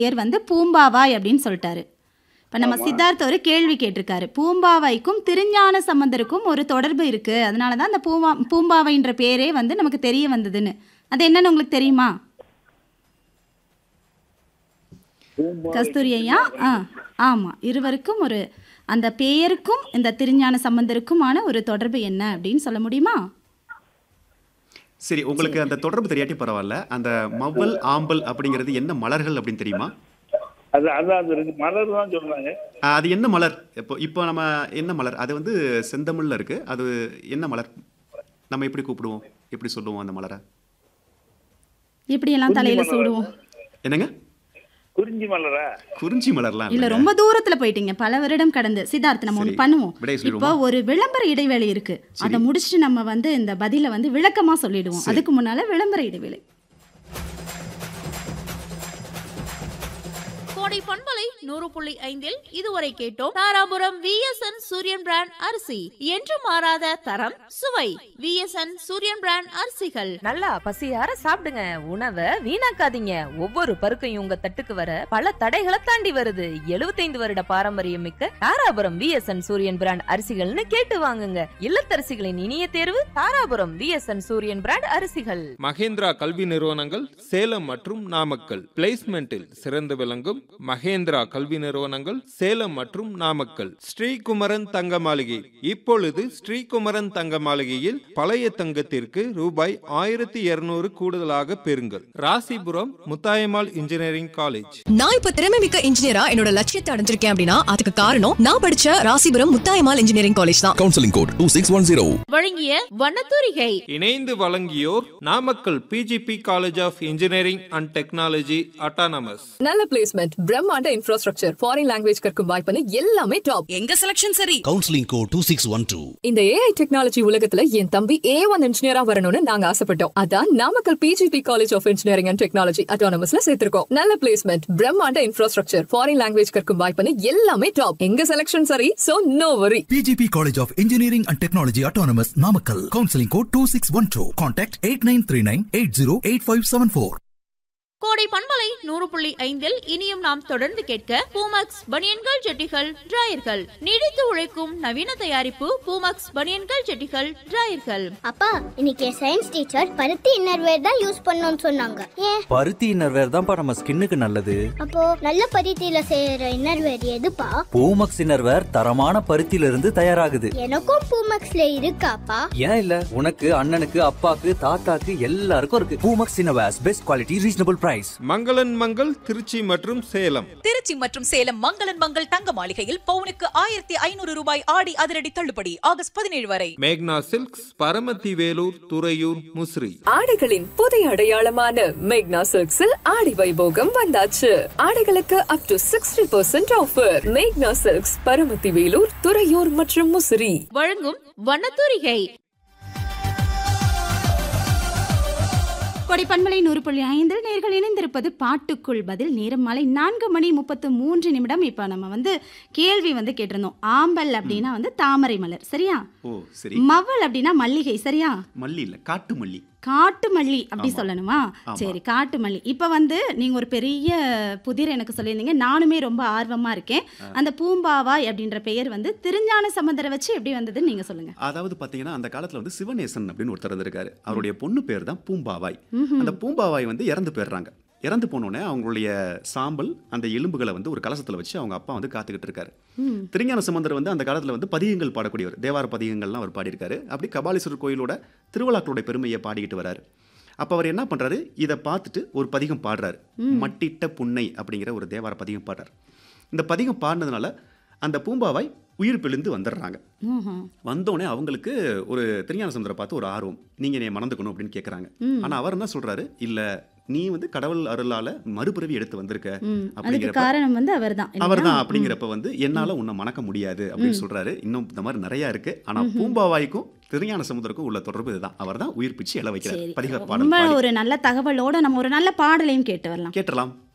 பேர் வந்து பூம்பாவாய் அப்படின்னு சொல்லிட்டாரு இப்போ நம்ம சித்தார்த்த ஒரு கேள்வி கேட்டிருக்காரு பூம்பாவைக்கும் திருஞான சம்பந்தருக்கும் ஒரு தொடர்பு இருக்கு அதனால தான் அந்த பூம்பா பூம்பாவைன்ற பேரே வந்து நமக்கு தெரிய வந்ததுன்னு அது என்னன்னு உங்களுக்கு தெரியுமா கஸ்தூரி ஐயா ஆ ஆமாம் இருவருக்கும் ஒரு அந்த பெயருக்கும் இந்த திருஞான சம்பந்தருக்குமான ஒரு தொடர்பு என்ன அப்படின்னு சொல்ல முடியுமா சரி உங்களுக்கு அந்த தொடர்பு தெரியாட்டி பரவாயில்ல அந்த மவ்வல் ஆம்பல் அப்படிங்கிறது என்ன மலர்கள் அப்படின்னு தெரியுமா அது அதான் அது ரெண்டு மலர் தான் சொல்றாங்க ஆ, அது என்ன மலர் இப்போ இப்போ நம்ம என்ன மலர் அது வந்து செந்தமிழ்ல இருக்கு அது என்ன மலர் நம்ம எப்படி கூப்பிடுவோம் எப்படி சொல்லுவோம் அந்த மலரை இப்படியெல்லாம் தலையில மலர். சூடுவோம் என்னங்க குறிஞ்சி மலரா குறிஞ்சி மலர்லாம் இல்ல இல்லைங்க. ரொம்ப தூரத்துல போயிட்டீங்க பல வருடம் கடந்து சித்தார்த் நம்ம ஒன்று சரி. பண்ணுவோம் விடை இப்போ சொல்லிடுவோமா? ஒரு விளம்பர இடைவேளை இருக்கு அதை முடிச்சுட்டு நம்ம வந்து இந்த பதில வந்து விளக்கமா சொல்லிடுவோம் சரி. அதுக்கு முன்னால விளம்பர இடைவேளை கோடை பண்பலை நூறு புள்ளி ஐந்தில் இதுவரை கேட்டோம் தாராபுரம் விஎஸ்என் சூரியன் பிராண்ட் அரிசி என்று மாறாத தரம் சுவை விஎஸ்என் சூரியன் பிராண்ட் அரிசிகள் நல்லா பசியார சாப்பிடுங்க உணவை வீணாக்காதீங்க ஒவ்வொரு பருக்கையும் உங்க தட்டுக்கு வர பல தடைகளை தாண்டி வருது 75 வருட பாரம்பரியம் மிக்க தாராபுரம் விஎஸ்என் சூரியன் பிராண்ட் அரிசிகள்னு கேட்டு வாங்குங்க இல்லத்தரசிகளின் இனிய தேர்வு தாராபுரம் விஎஸ்என் சூரியன் பிராண்ட் அரிசிகள் மகேந்திரா கல்வி நிறுவனங்கள் சேலம் மற்றும் நாமக்கல் பிளேஸ்மெண்டில் சிறந்து விளங்கும் மகேந்திரா கல்வி நிறுவனங்கள் சேலம் மற்றும் நாமக்கல் ஸ்ரீகுமரன் தங்க மாளிகை இப்பொழுது ஸ்ரீகுமரன் தங்க மாளிகையில் பழைய தங்கத்திற்கு ரூபாய் ஆயிரத்தி இருநூறு கூடுதலாக பெறுங்கள் ராசிபுரம் முத்தாயம்மாள் இன்ஜினியரிங் காலேஜ் நான் இப்ப திறமை மிக்க இன்ஜினியரா என்னோட லட்சியத்தை அடைஞ்சிருக்கேன் அப்படின்னா அதுக்கு காரணம் நான் படிச்ச ராசிபுரம் முத்தாயமால் இன்ஜினியரிங் காலேஜ் தான் counseling code 2610. வழங்கிய வண்ணத்தூரிகை இணைந்து வழங்கியோர் Namakkal PGP college of engineering and technology autonomous நல்ல பிளேஸ்மெண்ட் பிரம்மாண்ட இன்ஃப்ராஸ்ட்ரக்சர் ஃபாரின் லாங்குவேஜ் கற்கும் வாய்ப்புன்னு எல்லாமே டாப் எங்க செலக்ஷன் சரி counseling code 2612. இந்த ஏஐ டெக்னாலஜி உலகத்துல என் தம்பி ஏ ஒன் இன்ஜினியரா வரணும்னு நாங்க ஆசைப்பட்டோம் அதான் Namakkal PGP college of engineering and technology அட்டானமஸ்ல சேர்த்திருக்கோம் நல்ல பிளேஸ்மெண்ட் பிரம்மாண்ட இன்ஃப்ராஸ்ட்ரக்சர் ஃபாரின் லாங்குவேஜ் கற்கும் வாய்ப்புன்னு எல்லாமே டாப் எங்க செலக்ஷன் சரி so no worry PGP College of Engineering and Technology Autonomous Namakkal. Counseling code 2612. Contact 8939 808574. கோடை பண்பலை நூறு புள்ளி ஐந்தில் இனியும் நாம் தொடர்ந்து கேட்க பூமக்ஸ் பனியன்கள் ஜெட்டிகள் டிராயர்கள் நீடித்து உழைக்கும் நவீன தயாரிப்பு பூமக்ஸ் பனியன்கள் ஜெட்டிகள் டிராயர்கள் அப்பா இன்னைக்கு சயின்ஸ் டீச்சர் பருத்தி இன்னர்வேர் தான் யூஸ் பண்ணணும்னு சொன்னாங்க ஏன் பருத்தி இன்னர்வேர் தான்ப்பா நம்ம ஸ்கின்னுக்கு நல்லது அப்போ நல்ல பருத்தியில செய்யற இன்னர்வேர் எதுப்பா பூமக்ஸ் இன்னர்வேர் தரமான பருத்தியில இருந்து தயாராகுது எனக்கும் பூமக்ஸ்ல இருக்காப்பா ஏன் இல்ல உனக்கு அண்ணனுக்கு அப்பாக்கு தாத்தாக்கு எல்லாருக்கும் இருக்கு Poomex innerwears best quality reasonable price மங்களன் மங்கள் திருச்சி மற்றும் சேலம் திருச்சி மற்றும் சேலம் மங்களன் மங்கள் தங்க மாளிகையில் பவுனுக்கு ஆயிரத்தி ஐநூறு ரூபாய் ஆடி அதிரடி தள்ளுபடி ஆகஸ்ட் பதினேழு வரை மேக்னா சில்க்ஸ் பரமத்தி வேலூர் துறையூர் முசிறி ஆடைகளின் புதிய அடையாளமான மேக்னா சில்க்ஸில் ஆடி வைபோகம் வந்தாச்சு ஆடைகளுக்கு up to sixty percent offer மேக்னா சில்க்ஸ் பரமத்தி வேலூர் துறையூர் மற்றும் முசிறி வழங்கும் வண்ணத்தூரிகை கொடை பண்பலை நூறு புள்ளி ஐந்தில் நேர்கள் இணைந்திருப்பது பாட்டுக்குள் பதில் நேரம் மாலை நான்கு மணி முப்பத்து மூன்று நிமிடம் இப்போ நம்ம வந்து கேள்வி வந்து கேட்டிருந்தோம் ஆம்பல் அப்படின்னா வந்து தாமரை மலர் சரியா ஓ சரி மவல் அப்படின்னா மல்லிகை சரியா மல்லி இல்ல காட்டு மல்லி காட்டு மல்லி அப்படி ஆமா. சொல்லணுமா ஆமா. சரி காட்டு மல்லி இப்போ வந்து நீங்க ஒரு பெரிய புதிர் எனக்கு சொல்லியிருந்தீங்க நானுமே ரொம்ப ஆர்வமா இருக்கேன் அந்த பூம்பாவாய் அப்படின்ற பெயர் வந்து திருஞான சம்பந்தரை வச்சு எப்படி வந்ததுன்னு நீங்க சொல்லுங்க அதாவது பாத்தீங்கன்னா அந்த காலத்துல வந்து சிவநேசன் அப்படின்னு ஒருத்தர் இருந்திருக்காரு அவருடைய பொண்ணு பேர் தான் பூம்பாவாய் அந்த பூம்பாவாய் வந்து இறந்து போயிடுறாங்க இறந்து போனோடனே அவங்களுடைய சாம்பல் அந்த எலும்புகளை வந்து ஒரு கலசத்துல வச்சு அவங்க அப்பா வந்து காத்துக்கிட்டு இருக்காரு திருஞான சம்பந்தர் வந்து அந்த காலத்துல வந்து பதிகங்கள் பாடக்கூடியவர் தேவார பதிகங்கள்லாம் அவர் பாடியிருக்காரு அப்படி கபாலீஸ்வரர் கோயிலோட திருவிழாக்களுடைய பெருமையை பாடிக்கிட்டு வராரு அப்போ அவர் என்ன பண்றாரு இதை பார்த்துட்டு ஒரு பதிகம் பாடுறாரு மட்டிட்ட புன்னை அப்படிங்கிற ஒரு தேவார பதிகம் பாடுறாரு இந்த பதிகம் பாடினதுனால அந்த பூம்பாவாய் உயிர் பிழிந்து வந்துடுறாங்க ம்ஹும். வந்தோடனே அவங்களுக்கு ஒரு திருஞான சமுதரை பார்த்து ஒரு ஆர்வம் நீங்க என்னை மணந்துக்கணும் அப்படின்னு கேட்குறாங்க ஆனா அவர் என்ன சொல்றாரு இல்ல நீ வந்து கடவுள் அருளால மறுபிறவி எடுத்து வந்திருக்க ம். அதுக்கு அப்படிங்கிறப்ப காரணம் வந்து அவர்தான் இல்லையா? அவர் தான் அப்படிங்கிறப்ப வந்து என்னால உன்னை மணக்க முடியாது அப்படின்னு சொல்றாரு இன்னும் இந்த மாதிரி நிறைய இருக்கு ஆனா பூம்பாவாய்க்கும் திருஞான சமுதருக்கும் உள்ள தொடர்பு இதுதான் அவர் தான் உயிர் பிச்சு எழ வைக்கிறார் சரி பதிக ரொம்ப பாடல் பாடி ஒரு நல்ல தகவலோட நம்ம ஒரு நல்ல பாடலையும் கேட்டு வரலாம் கேட்டலாம்